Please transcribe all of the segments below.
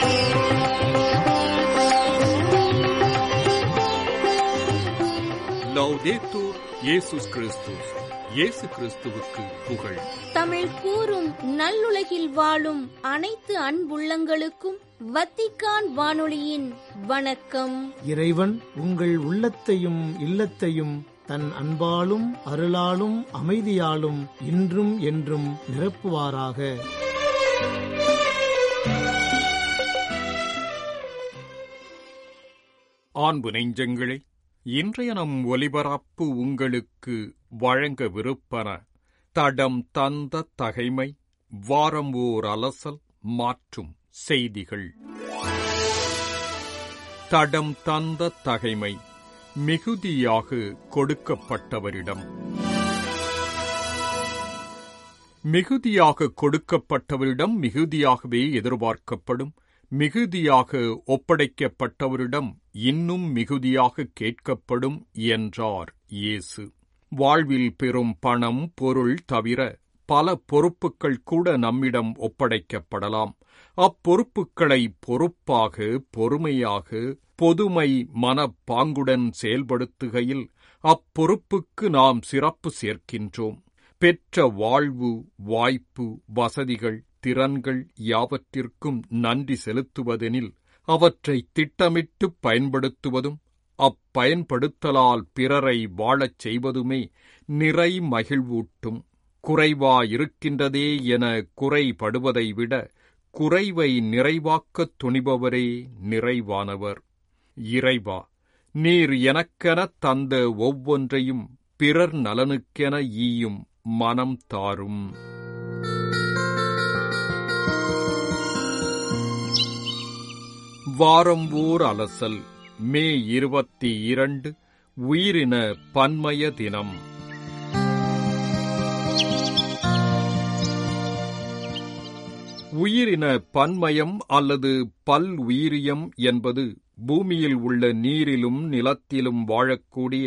லௌதேத்தூர் இயேசுஸ் கிறிஸ்துஸ் இயேசு கிறிஸ்துவுக்கு புகழ் தமிழ் கூறும் நல்லுலகில் வாழும் அனைத்து அன்புள்ளங்களுக்கும் வத்திக்கான் வானொலியின் வணக்கம் இறைவன் உங்கள் உள்ளத்தையும் இல்லத்தையும் தன் அன்பாலும் அருளாலும் அமைதியாலும் இன்றும் என்றும் நிரப்புவாராக ஆண்பு நெஞ்சங்களே இன்றைய நம் ஒலிபரப்பு உங்களுக்கு வழங்கவிருப்பன தடம் தந்த தகைமை வாரம் ஓர் அலசல் மாற்றும் செய்திகள் தடம் தந்த தகைமை மிகுதியாக கொடுக்கப்பட்டவரிடம் மிகுதியாக கொடுக்கப்பட்டவரிடம் மிகுதியாகவே எதிர்பார்க்கப்படும் மிகுதியாக ஒப்படைக்கப்பட்டவரிடம் இன்னும் மிகுதியாக கேட்கப்படும் என்றார் இயேசு வாழ்வில் பெறும் பணம் பொருள் தவிர பல பொறுப்புகள் கூட நம்மிடம் ஒப்படைக்கப்படலாம் அப்பொறுப்புகளை பொறுப்பாக பொறுமையாக பொதுமை மனப்பாங்குடன் செயல்படுத்துகையில் அப்பொறுப்புக்கு நாம் சிறப்பு சேர்க்கின்றோம் பெற்ற வாழ்வு வாய்ப்பு வசதிகள் திறன்கள் யாவற்றிற்கும் நன்றி செலுத்துவதெனில் அவற்றை திட்டமிட்டு பயன்படுத்துவதும் அப்பயன்படுத்தலால் பிறரை வாழச் செய்வதுமே நிறை மகிழ்வூட்டும் குறைவா இருக்கின்றதே என குறைபடுவதை விட குறைவை நிறைவாக்கத் துணிபவரே நிறைவானவர் இறைவா நீர் எனக்கெனத் தந்த ஒவ்வொன்றையும் பிறர் நலனுக்கென ஈயும் மனம் தாரும் வாரம் ஓர் அலசல் மே இருபத்தி இரண்டு உயிரின பன்மய தினம் உயிரின பன்மயம் அல்லது பல் உயிரியம் என்பது பூமியில் உள்ள நீரிலும் நிலத்திலும் வாழக்கூடிய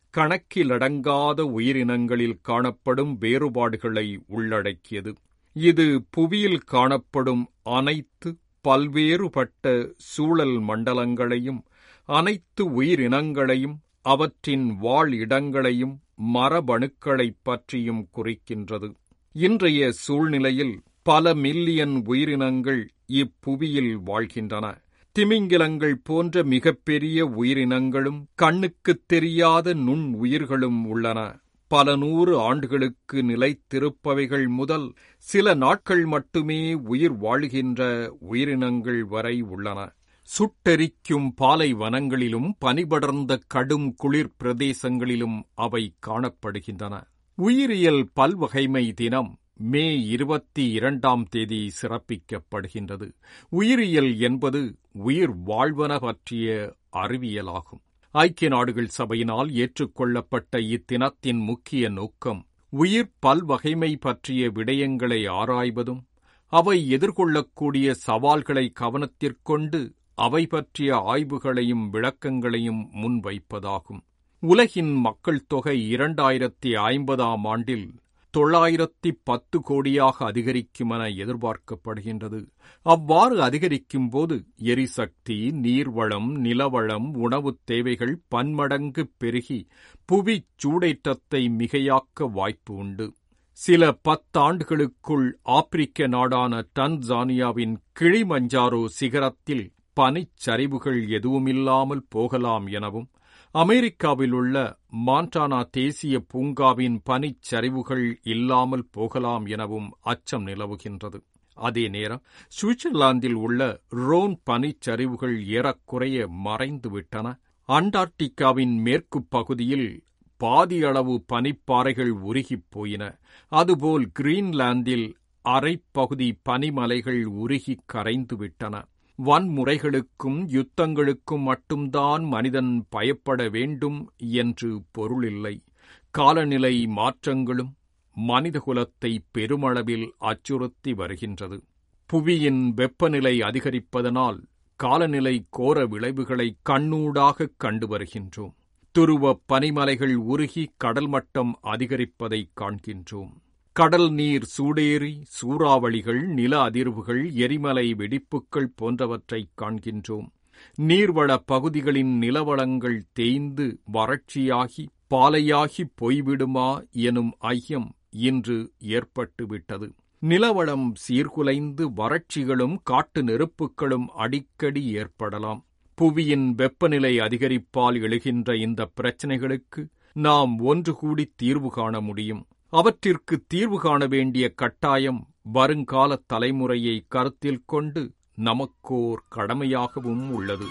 கணக்கிலடங்காத உயிரினங்களில் காணப்படும் வேறுபாடுகளை உள்ளடக்கியது இது புவியில் காணப்படும் அனைத்து பல்வேறுபட்ட சூழல் மண்டலங்களையும் அனைத்து உயிரினங்களையும் அவற்றின் வாழ் இடங்களையும் மரபணுக்களைப் பற்றியும் குறிக்கின்றது இன்றைய சூழ்நிலையில் பல மில்லியன் உயிரினங்கள் இப்புவியில் வாழ்கின்றன திமிங்கிலங்கள் போன்ற மிகப்பெரிய உயிரினங்களும் கண்ணுக்குத் தெரியாத நுண் உயிர்களும் உள்ளன பல நூறு ஆண்டுகளுக்கு நிலைத்திருப்பவைகள் முதல் சில நாட்கள் மட்டுமே உயிர் வாழ்கின்ற உயிரினங்கள் வரை உள்ளன சுட்டெரிக்கும் பாலைவனங்களிலும் பனிபடர்ந்த கடும் குளிர் பிரதேசங்களிலும் அவை காணப்படுகின்றன உயிரியல் பல்வகைமை தினம் மே இருபத்தி இரண்டாம் தேதி சிறப்பிக்கப்படுகின்றது உயிரியல் என்பது உயிர் வாழ்வன பற்றிய அறிவியலாகும் ஐக்கிய நாடுகள் சபையினால் ஏற்றுக்கொள்ளப்பட்ட இத்தினத்தின் முக்கிய நோக்கம் உயிர் பல்வகைமை பற்றிய விடயங்களை ஆராய்வதும் அவை எதிர்கொள்ளக்கூடிய சவால்களை கவனத்திற்கொண்டு அவை பற்றிய ஆய்வுகளையும் விளக்கங்களையும் முன்வைப்பதாகும் உலகின் மக்கள் தொகை இரண்டாயிரத்தி ஐம்பதாம் ஆண்டில் தொள்ளாயிரத்தி பத்து கோடியாக அதிகரிக்கும் என எதிர்பார்க்கப்படுகின்றது அவ்வாறு அதிகரிக்கும் போது எரிசக்தி நீர்வளம் நிலவளம் உணவுத் தேவைகள் பன்மடங்கு பெருகி புவிச் சூடேற்றத்தை மிகையாக்க வாய்ப்பு உண்டு சில பத்தாண்டுகளுக்குள் ஆப்பிரிக்க நாடான டன்சானியாவின் கிளிமஞ்சாரோ சிகரத்தில் பனிச்சரிவுகள் எதுவுமில்லாமல் போகலாம் எனவும் அமெரிக்காவில் உள்ள மாண்டானா தேசிய பூங்காவின் பனிச்சரிவுகள் இல்லாமல் போகலாம் எனவும் அச்சம் நிலவுகின்றது அதே நேரம் சுவிட்சர்லாந்தில் உள்ள ரோன் பனிச்சரிவுகள் ஏறக்குறைய மறைந்துவிட்டன அண்டார்டிகாவின் மேற்கு பகுதியில் பாதியளவு பனிப்பாறைகள் உருகிப் போயின அதுபோல் கிரீன்லாந்தில் அரைப்பகுதி பனிமலைகள் உருகி கரைந்துவிட்டன வன்முறைகளுக்கும் யுத்தங்களுக்கும் மட்டும்தான் மனிதன் பயப்பட வேண்டும் என்று பொருளில்லை காலநிலை மாற்றங்களும் மனிதகுலத்தை பெருமளவில் அச்சுறுத்தி வருகின்றது புவியின் வெப்பநிலை அதிகரிப்பதனால் காலநிலை கோர விளைவுகளை கண்ணூடாக கண்டு வருகின்றோம் துருவ பனிமலைகள் உருகி கடல் மட்டம் அதிகரிப்பதை காண்கின்றோம் கடல் நீர் சூடேறி சூறாவளிகள் நில அதிர்வுகள் எரிமலை வெடிப்புகள் போன்றவற்றைக் காண்கின்றோம் நீர்வள பகுதிகளின் நிலவளங்கள் தேய்ந்து வறட்சியாகி பாலையாகி போய்விடுமா எனும் ஐயம் இன்று ஏற்பட்டுவிட்டது நிலவளம் சீர்குலைந்து வறட்சிகளும் காட்டு நெருப்புகளும் அடிக்கடி ஏற்படலாம் புவியின் வெப்பநிலை அதிகரிப்பால் எழுகின்ற இந்த பிரச்சினைகளுக்கு நாம் ஒன்று கூடி தீர்வு காண முடியும் அவற்றிற்கு தீர்வு காண வேண்டிய கட்டாயம் வருங்கால தலைமுறையை கருத்தில் கொண்டு நமக்கோர் கடமையாகவும் உள்ளது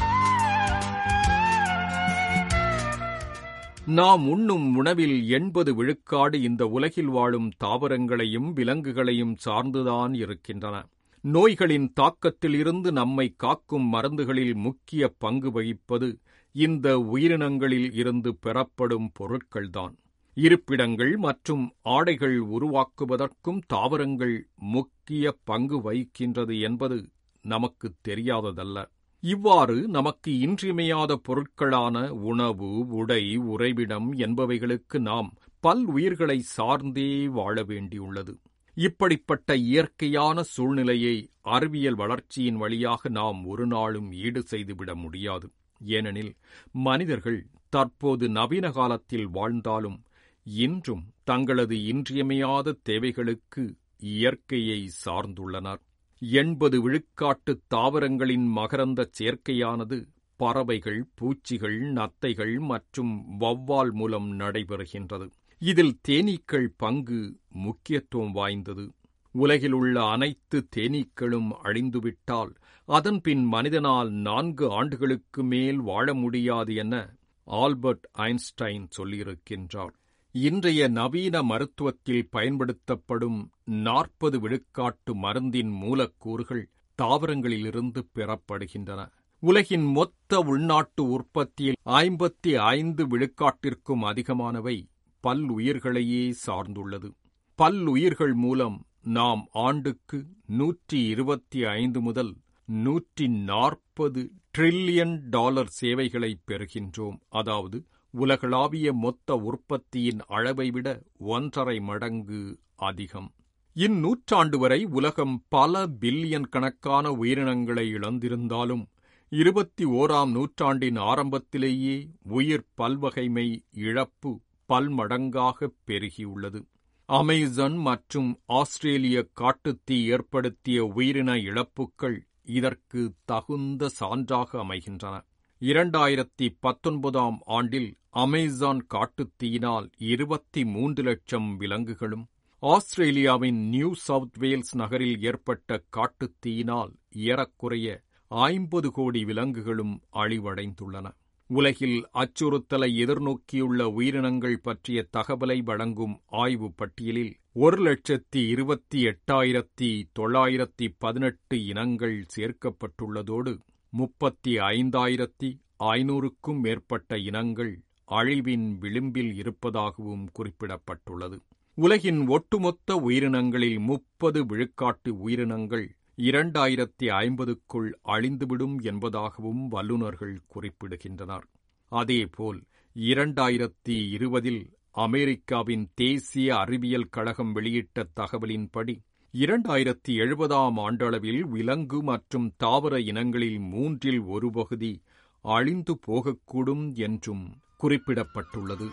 நாம் உண்ணும் உணவில் எண்பது விழுக்காடு இந்த உலகில் வாழும் தாவரங்களையும் விலங்குகளையும் சார்ந்துதான் இருக்கின்றன நோய்களின் தாக்கத்திலிருந்து நம்மை காக்கும் மருந்துகளில் முக்கிய பங்கு வகிப்பது இந்த உயிரினங்களில் இருந்து பெறப்படும் பொருட்கள்தான் இருப்பிடங்கள் மற்றும் ஆடைகள் உருவாக்குவதற்கும் தாவரங்கள் முக்கிய பங்கு வகிக்கின்றது என்பது நமக்கு தெரியாததல்ல இவ்வாறு நமக்கு இன்றியமையாத பொருட்களான உணவு உடை உறைவிடம் என்பவைகளுக்கு நாம் பல் உயிர்களை சார்ந்தே வாழ வேண்டியுள்ளது இப்படிப்பட்ட இயற்கையான சூழ்நிலையை அறிவியல் வளர்ச்சியின் வழியாக நாம் ஒரு நாளும் ஈடு செய்துவிட முடியாது ஏனெனில் மனிதர்கள் தற்போது நவீன காலத்தில் வாழ்ந்தாலும் இன்றும் தங்களது இன்றியமையாத தேவைகளுக்கு இயற்கையை சார்ந்துள்ளனர் எண்பது விழுக்காட்டு தாவரங்களின் மகரந்தச் சேர்க்கையானது பறவைகள் பூச்சிகள் நத்தைகள் மற்றும் வௌவால் மூலம் நடைபெறுகின்றது இதில் தேனீக்கள் பங்கு முக்கியத்துவம் வாய்ந்தது உலகில் உள்ள அனைத்து தேனீக்களும் அழிந்துவிட்டால் அதன்பின் மனிதனால் நான்கு ஆண்டுகளுக்கு மேல் வாழ முடியாது என ஆல்பர்ட் ஐன்ஸ்டைன் சொல்லியிருக்கின்றார் இன்றைய நவீன மருத்துவத்தில் பயன்படுத்தப்படும் நாற்பது விழுக்காட்டு மருந்தின் மூலக்கூறுகள் தாவரங்களிலிருந்து பெறப்படுகின்றன உலகின் மொத்த உள்நாட்டு உற்பத்தியில் ஐம்பத்தி ஐந்து விழுக்காட்டிற்கும் அதிகமானவை பல்லுயிர்களையே சார்ந்துள்ளது பல்லுயிர்கள் மூலம் நாம் ஆண்டுக்கு நூற்றி இருபத்தி ஐந்து முதல் நூற்றி நாற்பது டிரில்லியன் டாலர் சேவைகளை பெறுகின்றோம் அதாவது உலகளாவிய மொத்த உற்பத்தியின் அளவை விட ஒன்றரை மடங்கு அதிகம் இந்நூற்றாண்டு வரை உலகம் பல பில்லியன் கணக்கான உயிரினங்களை இழந்திருந்தாலும் இருபத்தி ஓராம் நூற்றாண்டின் ஆரம்பத்திலேயே உயிர் பல்வகைமை இழப்பு பல்மடங்காக பெருகியுள்ளது அமேசான் மற்றும் ஆஸ்திரேலிய காட்டுத்தீ ஏற்படுத்திய உயிரின இழப்புகள் இதற்கு தகுந்த சான்றாக அமைகின்றன இரண்டாயிரத்தி பத்தொன்பதாம் ஆண்டில் அமேசான் காட்டுத்தீயினால் இருபத்தி மூன்று லட்சம் விலங்குகளும் ஆஸ்திரேலியாவின் நியூ சவுத் வேல்ஸ் நகரில் ஏற்பட்ட காட்டுத்தீயினால் ஏறக்குறைய ஐம்பது கோடி விலங்குகளும் அழிவடைந்துள்ளன உலகில் அச்சுறுத்தலை எதிர்நோக்கியுள்ள உயிரினங்கள் பற்றிய தகவலை வழங்கும் ஆய்வு பட்டியலில் ஒரு லட்சத்தி இருபத்தி எட்டாயிரத்தி தொள்ளாயிரத்தி பதினெட்டு இனங்கள் சேர்க்கப்பட்டுள்ளதோடு முப்பத்தி ஐந்தாயிரத்தி ஐநூறுக்கும் மேற்பட்ட இனங்கள் அழிவின் விளிம்பில் இருப்பதாகவும் குறிப்பிடப்பட்டுள்ளது உலகின் ஒட்டுமொத்த உயிரினங்களில் முப்பது விழுக்காட்டு உயிரினங்கள் இரண்டாயிரத்தி ஐம்பதுக்குள் அழிந்துவிடும் என்பதாகவும் வல்லுநர்கள் குறிப்பிடுகின்றனர் அதேபோல் இரண்டாயிரத்தி இருபதில் அமெரிக்காவின் தேசிய அறிவியல் கழகம் வெளியிட்ட தகவலின்படி இரண்டாயிரத்தி எழுபதாம் ஆண்டளவில் விலங்கு மற்றும் தாவர இனங்களில் மூன்றில் ஒரு பகுதி அழிந்து போகக்கூடும் என்றும் குறிப்பிடப்பட்டுள்ளது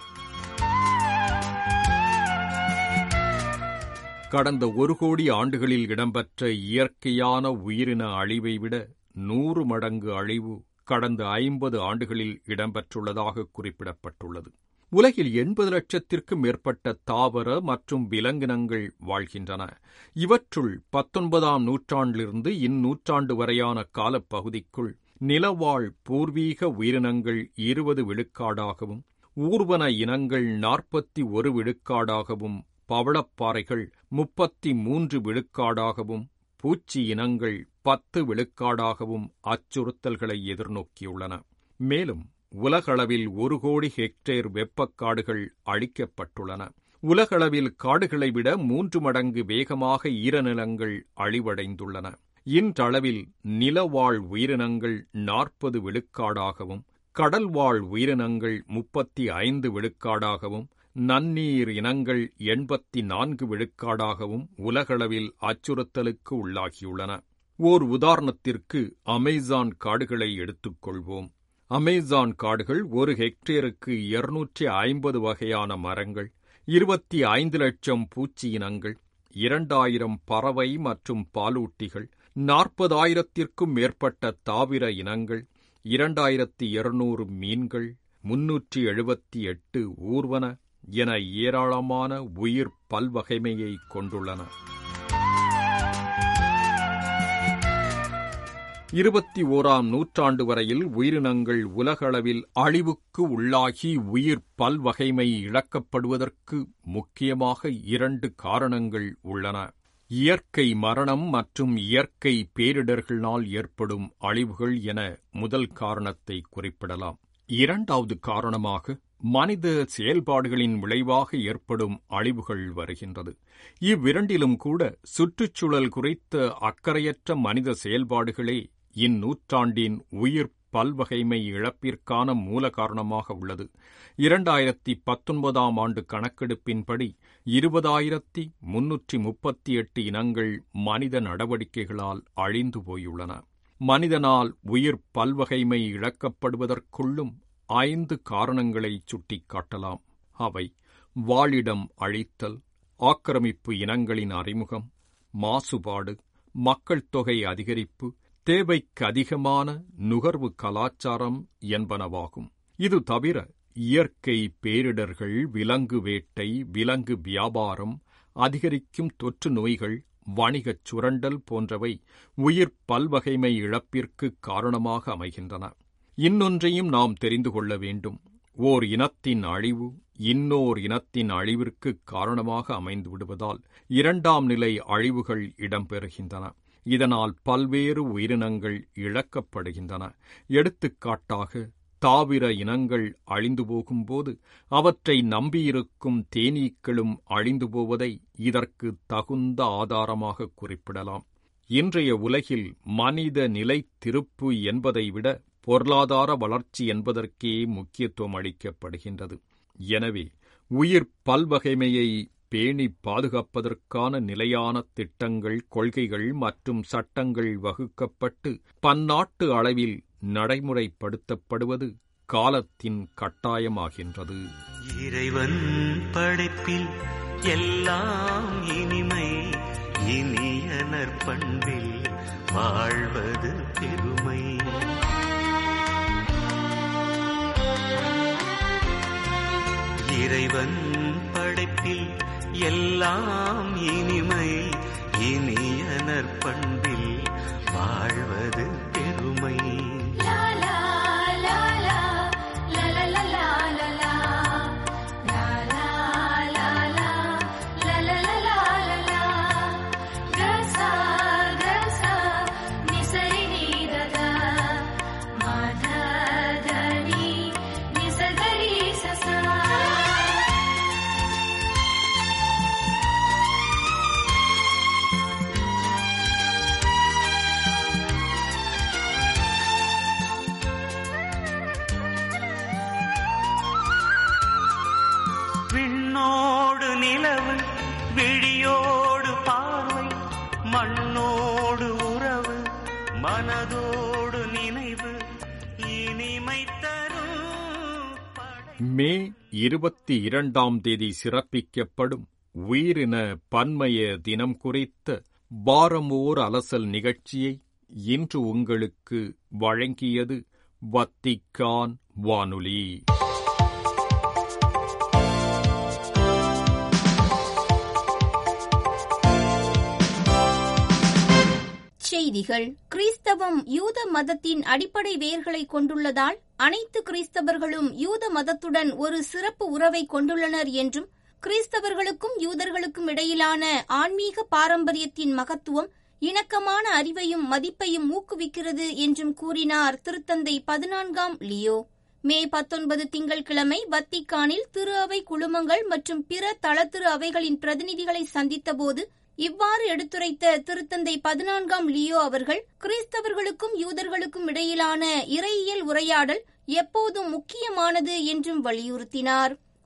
கடந்த ஒரு கோடி ஆண்டுகளில் இடம்பெற்ற இயற்கையான உயிரின அழிவை விட நூறு மடங்கு அழிவு கடந்த ஐம்பது ஆண்டுகளில் இடம்பெற்றுள்ளதாக குறிப்பிடப்பட்டுள்ளது உலகில் எண்பது லட்சத்திற்கும் மேற்பட்ட தாவர மற்றும் விலங்கினங்கள் வாழ்கின்றன இவற்றுள் பத்தொன்பதாம் நூற்றாண்டிலிருந்து இந்நூற்றாண்டு வரையான காலப்பகுதிக்குள் நிலவாழ் பூர்வீக உயிரினங்கள் இருபது விழுக்காடாகவும் ஊர்வன இனங்கள் நாற்பத்தி ஒரு விழுக்காடாகவும் பவளப்பாறைகள் முப்பத்தி மூன்று விழுக்காடாகவும் பூச்சி இனங்கள் பத்து விழுக்காடாகவும் அச்சுறுத்தல்களை எதிர்நோக்கியுள்ளன மேலும் உலகளவில் ஒரு கோடி ஹெக்டேர் வெப்பக்காடுகள் அழிக்கப்பட்டுள்ளன உலகளவில் காடுகளை விட மூன்று மடங்கு வேகமாக ஈரநிலங்கள் அழிவடைந்துள்ளன இன்றளவில் நிலவாழ் உயிரினங்கள் நாற்பது விழுக்காடாகவும் கடல்வாழ் உயிரினங்கள் முப்பத்தி ஐந்து விழுக்காடாகவும் நன்னீர் இனங்கள் எண்பத்தி நான்கு விழுக்காடாகவும் உலகளவில் அச்சுறுத்தலுக்கு உள்ளாகியுள்ளன ஓர் உதாரணத்திற்கு அமேசான் காடுகளை எடுத்துக்கொள்வோம் அமேசான் காடுகள் ஒரு ஹெக்டேருக்கு இருநூற்றி ஐம்பது வகையான மரங்கள் இருபத்தி ஐந்து லட்சம் பூச்சி இனங்கள் இரண்டாயிரம் பறவை மற்றும் பாலூட்டிகள் நாற்பதாயிரத்திற்கும் மேற்பட்ட தாவிர இனங்கள் இரண்டாயிரத்தி இருநூறு மீன்கள் முன்னூற்றி எழுபத்தி எட்டு ஊர்வன என ஏராளமான உயிர் பல்வகைமையை கொண்டுள்ளன இருபத்தி ஓராம் நூற்றாண்டு வரையில் உயிரினங்கள் உலகளவில் அழிவுக்கு உள்ளாகி உயிர் பல்வகைமை இழக்கப்படுவதற்கு முக்கியமாக இரண்டு காரணங்கள் உள்ளன இயற்கை மரணம் மற்றும் இயற்கை பேரிடர்களால் ஏற்படும் அழிவுகள் என முதல் காரணத்தை குறிப்பிடலாம் இரண்டாவது காரணமாக மனித செயல்பாடுகளின் விளைவாக ஏற்படும் அழிவுகள் வருகின்றது இவ்விரண்டிலும் கூட சுற்றுச்சூழல் குறித்த அக்கறையற்ற மனித செயல்பாடுகளே இந்நூற்றாண்டின் உயிர் பல்வகைமை இழப்பிற்கான மூல காரணமாக உள்ளது இரண்டாயிரத்தி பத்தொன்பதாம் ஆண்டு கணக்கெடுப்பின்படி இருபதாயிரத்தி முன்னூற்றி முப்பத்தி எட்டு இனங்கள் மனித நடவடிக்கைகளால் அழிந்து போயுள்ளன மனிதனால் உயிர் பல்வகைமை இழக்கப்படுவதற்குள்ளும் ஐந்து காரணங்களை சுட்டிக்காட்டலாம் அவை வாழிடம் அழித்தல் ஆக்கிரமிப்பு இனங்களின் அறிமுகம் மாசுபாடு மக்கள் தொகை அதிகரிப்பு தேவைக்கு அதிகமான நுகர்வு கலாச்சாரம் என்பனவாகும் இது தவிர இயற்கை பேரிடர்கள் விலங்கு வேட்டை விலங்கு வியாபாரம் அதிகரிக்கும் தொற்று நோய்கள் வணிகச் சுரண்டல் போன்றவை உயிர் பல்வகைமை இழப்பிற்கு காரணமாக அமைகின்றன இன்னொன்றையும் நாம் தெரிந்து கொள்ள வேண்டும் ஓர் இனத்தின் அழிவு இன்னோர் இனத்தின் அழிவிற்கு காரணமாக அமைந்து விடுவதால் இரண்டாம் நிலை அழிவுகள் இடம்பெறுகின்றன இதனால் பல்வேறு உயிரினங்கள் இழக்கப்படுகின்றன எடுத்துக்காட்டாக தாவிர இனங்கள் அழிந்து போகும்போது அவற்றை நம்பியிருக்கும் தேனீக்களும் அழிந்து போவதை இதற்கு தகுந்த ஆதாரமாக குறிப்பிடலாம் இன்றைய உலகில் மனித நிலை திருப்பு என்பதை விட பொருளாதார வளர்ச்சி என்பதற்கே முக்கியத்துவம் அளிக்கப்படுகின்றது எனவே உயிர் பல்வகைமையை பேணி பாதுகாப்பதற்கான நிலையான திட்டங்கள் கொள்கைகள் மற்றும் சட்டங்கள் வகுக்கப்பட்டு பன்னாட்டு அளவில் நடைமுறைப்படுத்தப்படுவது காலத்தின் கட்டாயமாகின்றது இறைவன் படைப்பில் எல்லாம் இனிமை இனிய நற்பண்பில் வாழ்வது பெருமை இறைவன் படைப்பில் எல்லாம் இனிமை இனிய நற்பண்பில் வாழ்வது பெருமை விண்ணோடு நிலவு விழியோடு பார்வை மண்ணோடு உறவு மனதோடு நினைவு இனிமை தரும் படை மே இருபத்தி இரண்டாம் தேதி சிறப்பிக்கப்படும் உயிரின பன்மய தினம் குறித்த வாரமோர் அலசல் நிகழ்ச்சியை இன்று உங்களுக்கு வழங்கியது வத்திக்கான் வானொலி செய்திகள் கிறிஸ்தவம் யூத மதத்தின் அடிப்படை வேர்களை கொண்டுள்ளதால் அனைத்து கிறிஸ்தவர்களும் யூத மதத்துடன் ஒரு சிறப்பு உறவை கொண்டுள்ளனர் என்றும் கிறிஸ்தவர்களுக்கும் யூதர்களுக்கும் இடையிலான ஆன்மீக பாரம்பரியத்தின் மகத்துவம் இணக்கமான அறிவையும் மதிப்பையும் ஊக்குவிக்கிறது என்றும் கூறினார் திருத்தந்தை பதினான்காம் லியோ மே பத்தொன்பது திங்கட்கிழமை வத்திக்கானில் திரு அவை குழுமங்கள் மற்றும் பிற தளத்திரு அவைகளின் பிரதிநிதிகளை சந்தித்தபோது இவ்வாறு எடுத்துரைத்த திருத்தந்தை பதினான்காம் லியோ அவர்கள் கிறிஸ்தவர்களுக்கும் யூதர்களுக்கும் இடையிலான இறையியல் உரையாடல் எப்போதும் முக்கியமானது என்றும் வலியுறுத்தினார்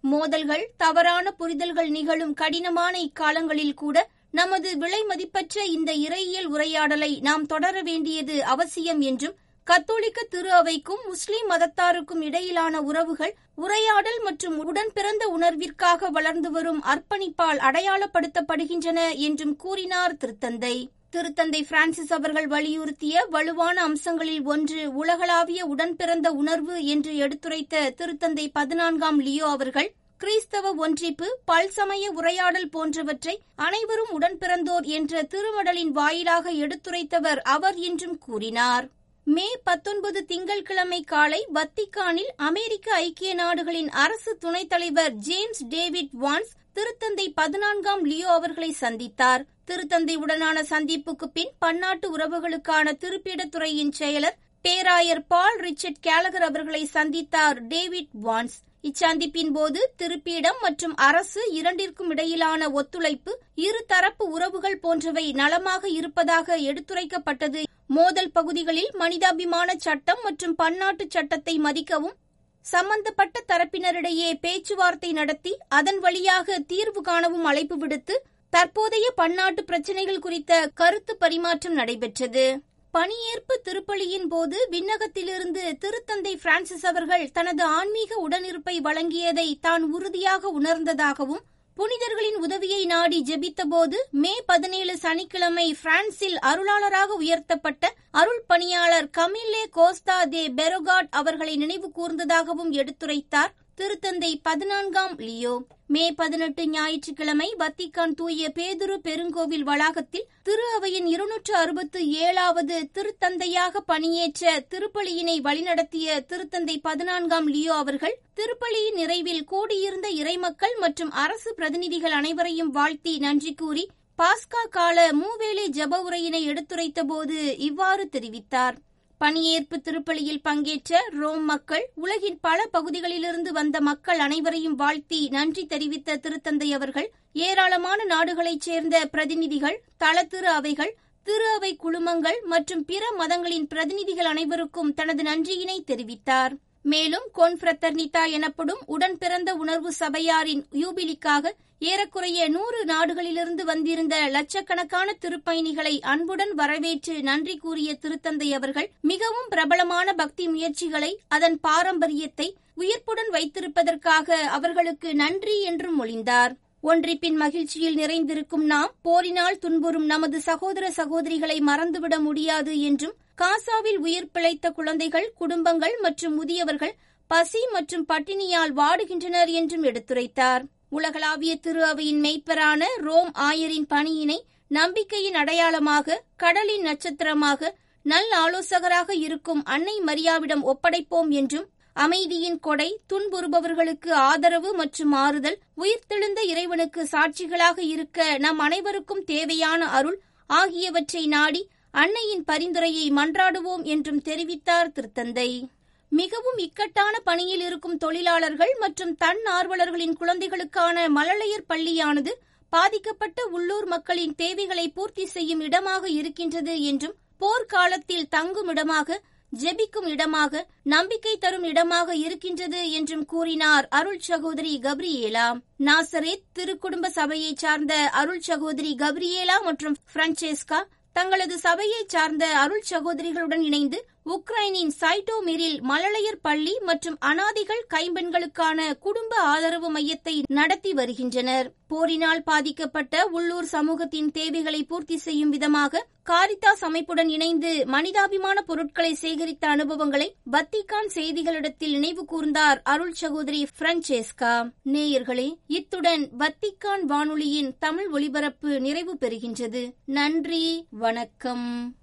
மோதல்கள் தவறான புரிதல்கள் நிகழும் கடினமான இக்காலங்களில் கூட நமது விலை மதிப்பற்ற இந்த இறையியல் உரையாடலை நாம் தொடர வேண்டியது அவசியம் என்றும் கத்தோலிக்க திரு அவைக்கும் முஸ்லிம் மதத்தாருக்கும் இடையிலான உறவுகள் உரையாடல் மற்றும் உடன் பிறந்த உணர்விற்காக வளர்ந்து வரும் அர்ப்பணிப்பால் அடையாளப்படுத்தப்படுகின்றன என்றும் கூறினார் திருத்தந்தை திருத்தந்தை பிரான்சிஸ் அவர்கள் வலியுறுத்திய வலுவான அம்சங்களில் ஒன்று உலகளாவிய உடன் பிறந்த உணர்வு என்று எடுத்துரைத்த திருத்தந்தை பதினான்காம் லியோ அவர்கள் கிறிஸ்தவ ஒன்றிப்பு பல்சமய உரையாடல் போன்றவற்றை அனைவரும் உடன் பிறந்தோர் என்ற திருமடலின் வாயிலாக எடுத்துரைத்தவர் அவர் என்றும் கூறினார் மே பத்தொன்பது திங்கட்கிழமை காலை வத்திக்கானில் அமெரிக்க ஐக்கிய நாடுகளின் அரசு துணைத் தலைவர் ஜேம்ஸ் டேவிட் வான்ஸ் திருத்தந்தை பதினான்காம் லியோ அவர்களை சந்தித்தார் திருத்தந்தை உடனான சந்திப்புக்கு பின் பன்னாட்டு உறவுகளுக்கான திருப்பிடத்துறையின் செயலர் பேராயர் பால் ரிச்சர்ட் கேலகர் அவர்களை சந்தித்தார் டேவிட் வான்ஸ் இச்சந்திப்பின் போது திருப்பீடம் மற்றும் அரசு இரண்டிற்கும் இடையிலான ஒத்துழைப்பு இரு தரப்பு உறவுகள் போன்றவை நலமாக இருப்பதாக எடுத்துரைக்கப்பட்டது மோதல் பகுதிகளில் மனிதாபிமான சட்டம் மற்றும் பன்னாட்டு சட்டத்தை மதிக்கவும் சம்பந்தப்பட்ட தரப்பினரிடையே பேச்சுவார்த்தை நடத்தி அதன் வழியாக தீர்வு காணவும் அழைப்பு விடுத்து தற்போதைய பன்னாட்டு பிரச்சினைகள் குறித்த கருத்து பரிமாற்றம் நடைபெற்றது பணியேற்பு திருப்பலியின் போது விண்ணகத்திலிருந்து திருத்தந்தை பிரான்சிஸ் அவர்கள் தனது ஆன்மீக உடனிருப்பை வழங்கியதை தான் உறுதியாக உணர்ந்ததாகவும் புனிதர்களின் உதவியை நாடி ஜெபித்தபோது மே பதினேழு சனிக்கிழமை பிரான்சில் அருளாளராக உயர்த்தப்பட்ட அருள் பணியாளர் கமில்லே கோஸ்தா தே பெரோகாட் அவர்களை நினைவு கூர்ந்ததாகவும் எடுத்துரைத்தார் திருத்தந்தை பதினான்காம் லியோ மே பதினெட்டு ஞாயிற்றுக்கிழமை வத்திக்கான் தூய பேதுரு பெருங்கோவில் வளாகத்தில் திரு அவையின் இருநூற்று அறுபத்து ஏழாவது திருத்தந்தையாக பணியேற்ற திருப்பலியினை வழிநடத்திய திருத்தந்தை பதினான்காம் லியோ அவர்கள் திருப்பலியின் நிறைவில் கூடியிருந்த இறைமக்கள் மற்றும் அரசு பிரதிநிதிகள் அனைவரையும் வாழ்த்தி நன்றி கூறி பாஸ்கா கால மூவேளை ஜப உரையினை எடுத்துரைத்த போது இவ்வாறு தெரிவித்தார் பணியேற்பு திருப்பலியில் பங்கேற்ற ரோம் மக்கள் உலகின் பல பகுதிகளிலிருந்து வந்த மக்கள் அனைவரையும் வாழ்த்தி நன்றி தெரிவித்த திருத்தந்தை அவர்கள் ஏராளமான நாடுகளைச் சேர்ந்த பிரதிநிதிகள் தள திரு அவைகள் திரு அவை குழுமங்கள் மற்றும் பிற மதங்களின் பிரதிநிதிகள் அனைவருக்கும் தனது நன்றியினை தெரிவித்தார் மேலும் கொன்ஃபிரத்தர்னிதா எனப்படும் உடன் பிறந்த உணர்வு சபையாரின் யூபிலிக்காக ஏறக்குறைய நூறு நாடுகளிலிருந்து வந்திருந்த லட்சக்கணக்கான திருப்பயணிகளை அன்புடன் வரவேற்று நன்றி கூறிய திருத்தந்தை அவர்கள் மிகவும் பிரபலமான பக்தி முயற்சிகளை அதன் பாரம்பரியத்தை உயிர்ப்புடன் வைத்திருப்பதற்காக அவர்களுக்கு நன்றி என்றும் மொழிந்தார் ஒன்றிப்பின் மகிழ்ச்சியில் நிறைந்திருக்கும் நாம் போரினால் துன்புறும் நமது சகோதர சகோதரிகளை மறந்துவிட முடியாது என்றும் காசாவில் உயிர் பிழைத்த குழந்தைகள் குடும்பங்கள் மற்றும் முதியவர்கள் பசி மற்றும் பட்டினியால் வாடுகின்றனர் என்றும் எடுத்துரைத்தார் உலகளாவிய திரு அவையின் மெய்ப்பரான ரோம் ஆயரின் பணியினை நம்பிக்கையின் அடையாளமாக கடலின் நட்சத்திரமாக நல் ஆலோசகராக இருக்கும் அன்னை மரியாவிடம் ஒப்படைப்போம் என்றும் அமைதியின் கொடை துன்புறுபவர்களுக்கு ஆதரவு மற்றும் ஆறுதல் உயிர்த்தெழுந்த இறைவனுக்கு சாட்சிகளாக இருக்க நம் அனைவருக்கும் தேவையான அருள் ஆகியவற்றை நாடி அன்னையின் பரிந்துரையை மன்றாடுவோம் என்றும் தெரிவித்தார் திருத்தந்தை மிகவும் இக்கட்டான பணியில் இருக்கும் தொழிலாளர்கள் மற்றும் தன்னார்வலர்களின் குழந்தைகளுக்கான மழலையர் பள்ளியானது பாதிக்கப்பட்ட உள்ளூர் மக்களின் தேவைகளை பூர்த்தி செய்யும் இடமாக இருக்கின்றது என்றும் போர்க்காலத்தில் தங்கும் இடமாக ஜெபிக்கும் இடமாக நம்பிக்கை தரும் இடமாக இருக்கின்றது என்றும் கூறினார் அருள் சகோதரி கப்ரியேலா நாசரேத் திருக்குடும்ப சபையைச் சார்ந்த அருள் சகோதரி கப்ரியேலா மற்றும் பிரான்சேஸ்கா தங்களது சபையைச் சார்ந்த அருள் சகோதரிகளுடன் இணைந்து உக்ரைனின் சைட்டோமிரில் மழலையர் பள்ளி மற்றும் அனாதைகள் கைம்பெண்களுக்கான குடும்ப ஆதரவு மையத்தை நடத்தி வருகின்றனர் போரினால் பாதிக்கப்பட்ட உள்ளூர் சமூகத்தின் தேவைகளை பூர்த்தி செய்யும் விதமாக காரிதாஸ் அமைப்புடன் இணைந்து மனிதாபிமான பொருட்களை சேகரித்த அனுபவங்களை வத்திகான் செய்திகளிடத்தில் நினைவு கூர்ந்தார் அருள் சகோதரி பிரான்சேஸ்கா நேயர்களே இத்துடன் வத்திக்கான் வானொலியின் தமிழ் ஒலிபரப்பு நிறைவு பெறுகின்றது நன்றி வணக்கம்